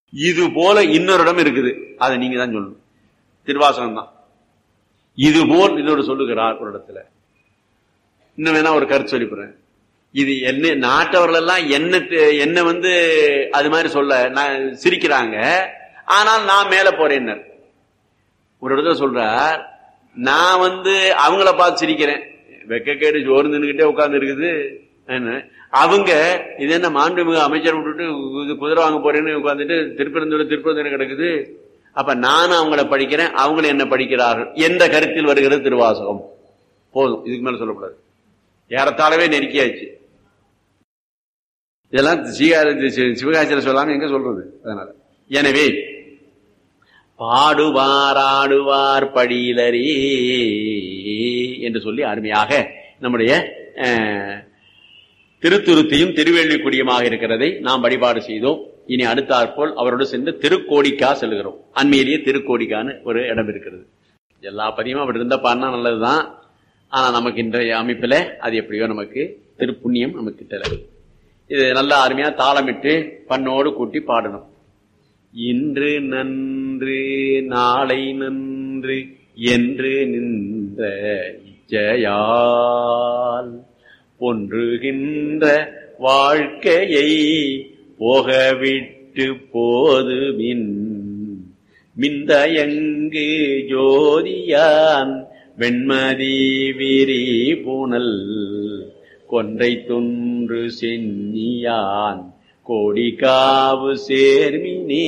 இது போல இன்னொரு இடம் இருக்குது அதை நீங்க தான் சொல்லணும் திருவாசகம் தான் இது போல் இன்னொரு சொல்லுகிறார் ஒரு இடத்துல இன்னும் வேணா ஒரு கருத்து சொல்லிப்புறேன் இது என்ன நாட்டவர்கள் எல்லாம் என்ன தெ- என்ன வந்து அது மாதிரி சொல்ல நான் சிரிக்கிறாங்க ஆனால் நான் மேல போறேன் ஒரு இடத்துல சொல்றார் நான் வந்து அவங்கள பார்த்து சிரிக்கிறேன் வெக்கக்கேடு சோறு நின்றுகிட்டே உட்கார்ந்து இருக்குது என்ன அவங்க இது என்ன மாண்புமிகு அமைச்சர் விட்டுட்டு இது குதிரை வாங்க போறேன்னு உட்காந்துட்டு திருப்பரந்தூர் திருப்பரந்தூர் கிடக்குது அப்ப நானும் அவங்கள படிக்கிறேன் அவங்களும் என்ன படிக்கிறார்கள் என்ற கருத்தில் வருகிறது திருவாசகம் போதும் இதுக்கு மேல சொல்லக்கூடாது ஏறத்தாழவே நெருக்கியாச்சு இதெல்லாம் சிவகாசியில சொல்லாம எங்க சொல்றது அதனால எனவே பாடுவாராடுவார் படியிலரே என்று சொல்லி அருமையாக நம்முடைய அஹ், திருத்துருத்தியும் திருவேள்விக்குடியுமாக இருக்கிறதை நாம் வழிபாடு செய்தோம் இனி அடுத்தாற்போல் அவரோடு சென்று திருக்கோடிக்கா செல்கிறோம் அண்மையிலேயே திருக்கோடிக்கான்னு ஒரு இடம் இருக்கிறது எல்லா பதியும் அப்படி இருந்தா பாடினா நல்லதுதான் ஆனா நமக்கு இன்றைய அமைப்புல அது எப்படியோ நமக்கு திருப்புண்ணியம் நமக்கு கிட்டல இது நல்லா அருமையா தாளமிட்டு பண்ணோடு கூட்டி பாடணும் இன்று நன்று நாளை நன்று என்று நின்ற இச்சையால் ஒன்றுகின்ற வாழ்க்கையை போகவிட்டு போதுமின் மிந்தயங்கு ஜோதியான் வெண்மதி விரி புனல் கொன்றை துன்று சென்னியான் கோடிக்காவு சேர்மினே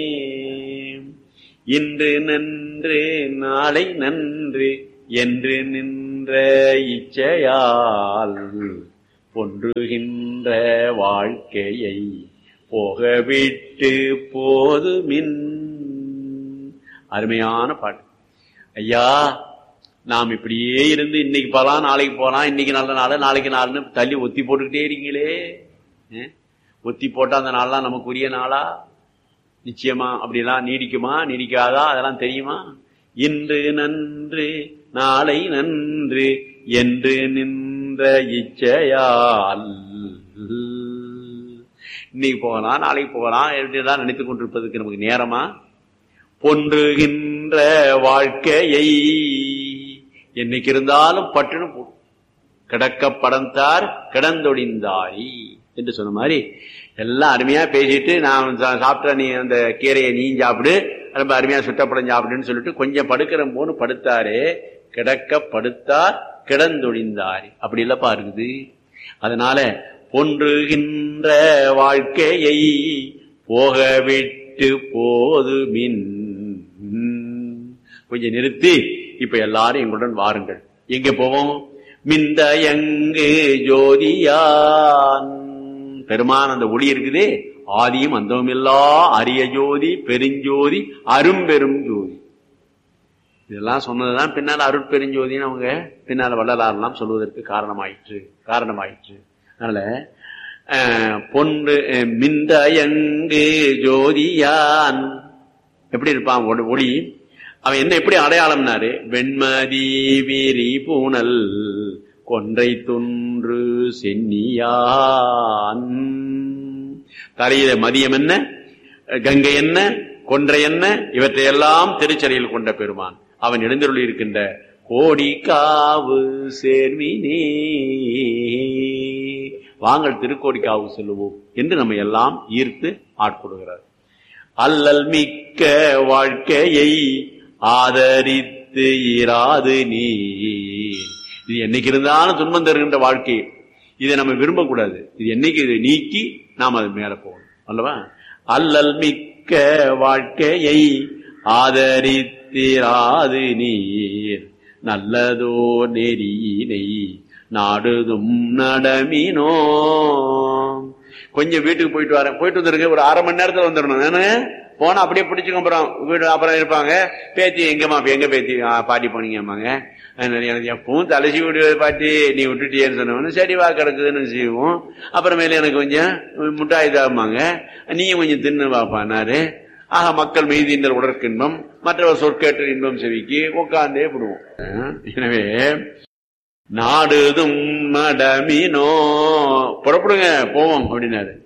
இன்று நன்று நாளை நன்று என்று நின்ற இச்சையால் பொன்றுகின்ற வாழ்க்கையை போகவிட்டு போதுமின் அருமையான பாட்டு ஐயா நாம் இப்படியே இருந்து இன்னைக்கு போலாம் நாளைக்கு போலாம் இன்னைக்கு நல்ல நாள் நாளைக்கு நாள்னு தள்ளி ஒத்தி போட்டுக்கிட்டே இருக்கீங்களே அஹ்? ஒத்தி போட்டா அந்த நாள்லாம் நமக்கு உரிய நாளா நிச்சயமா அப்படிலாம் நீடிக்குமா நீடிக்காதா அதெல்லாம் தெரியுமா இன்று நன்று நாளை நன்று என்று நின்ற இச்சையால் இன்னைக்கு போகலாம் நாளைக்கு போகலாம் எப்படிலாம் நினைத்துக் கொண்டிருப்பதற்கு நமக்கு நேரமா பொன்றுகின்ற வாழ்க்கையை என்னைக்கு இருந்தாலும் பட்டுன்னு போ கிடக்க படந்தார் கிடந்தொடிந்தாரி என்று சொன்ன மாதிரி எல்லாம் அருமையா பேசிட்டு நான் சா- சாப்பிட்ட நீ அந்த கீரையை நீ சாப்பிடு ரொம்ப அருமையா சுட்டப்படம் சாப்பிடுன்னு சொல்லிட்டு கொஞ்சம் படுக்கிற போது படுத்தாரே கிடக்க படுத்தார் கிடந்தொழிந்தாரி அப்படி இல்லப்பா இருக்குது அதனால பொன்றுகின்ற வாழ்க்கையை போக விட்டு போதுமின் கொஞ்சம் நிறுத்தி இப்ப எல்லாரும் எங்களுடன் வாருங்கள் எங்க போவோம் மிந்த எங்கு ஜோதியான் பெருமான் அந்த ஒளி இருக்குதே ஆதியும் அந்தமும் இல்லா அரிய ஜோதி பெருஞ்சோதி அரும்பெரும் ஜோதி இதெல்லாம் சொன்னதுதான் பின்னால் அருட்பெருஞ்சோதின்னு அவங்க பின்னால் வள்ளலாரெல்லாம் சொல்வதற்கு காரணமாயிற்று காரணமாயிற்று அதனால அஹ், பொன்று அஹ், மிந்த எங்கு ஜோதியான் எப்படி இருப்பான் ஒளி- ஒளி அவன் என்ன எப்படி அடையாளம்னாரு வெண்மதி விரி பூனல் கொன்றை துன்று சென்னியான் தலையில மதியம் என்ன கங்கை என்ன கொன்றை என்ன இவற்றையெல்லாம் திருச்சரையில் கொண்ட பெருமான் அவன் எழுந்தருளி இருக்கின்ற கோடி காவு சேர்மினே வாங்கள் திருக்கோடிக்காவு செல்லுவோம் என்று நம்ம எல்லாம் ஈர்த்து ஆட்கொடுகிறார் அல்லல் மிக்க வாழ்க்கையை ஆதரித்து இராது நீ இது என்னைக்கு இருந்தாலும் துன்பம் தருகின்ற வாழ்க்கை இதை நம்ம விரும்பக்கூடாது இது என்னைக்கு இதை நீக்கி நாம் அது மேல போகணும் அல்லவா அல்லல் மிக்க வாழ்க்கையை ஆதரித்திராது நீர் நல்லதோ நெறியினை நாடுதும் நடமினோ கொஞ்சம் வீட்டுக்கு போயிட்டு வரேன் போயிட்டு வந்துருங்க ஒரு அரை மணி நேரத்துல வந்துடணும் நானு போனா அப்படியே பிடிச்சுக்க அப்புறம் வீடு அப்புறம் இருப்பாங்க பேத்தி எங்கம்மா எங்க பேத்தி "ஆ, பாட்டி போனீங்கம்மாங்க அதனால எனக்கு எப்பவும் தலைசி விடு பாட்டி நீ விட்டுட்டியேன்னு சொன்னவனு சரி வா கிடக்குதுன்னு செய்வோம் அப்புறமேல எனக்கு கொஞ்சம் முட்டாய் தாமாங்க நீயும் கொஞ்சம் தின்னு வாப்பானாரு ஆக மக்கள் மெய்தீண்டல் உடற்கின்பம் மற்றவர் சொற்கேட்டு இன்பம் செவிக்கு உட்கார்ந்தே விடுவோம் அஹ், எனவே நாடுதும் நடமினோ புறப்படுங்க போவோம் அப்படின்னாரு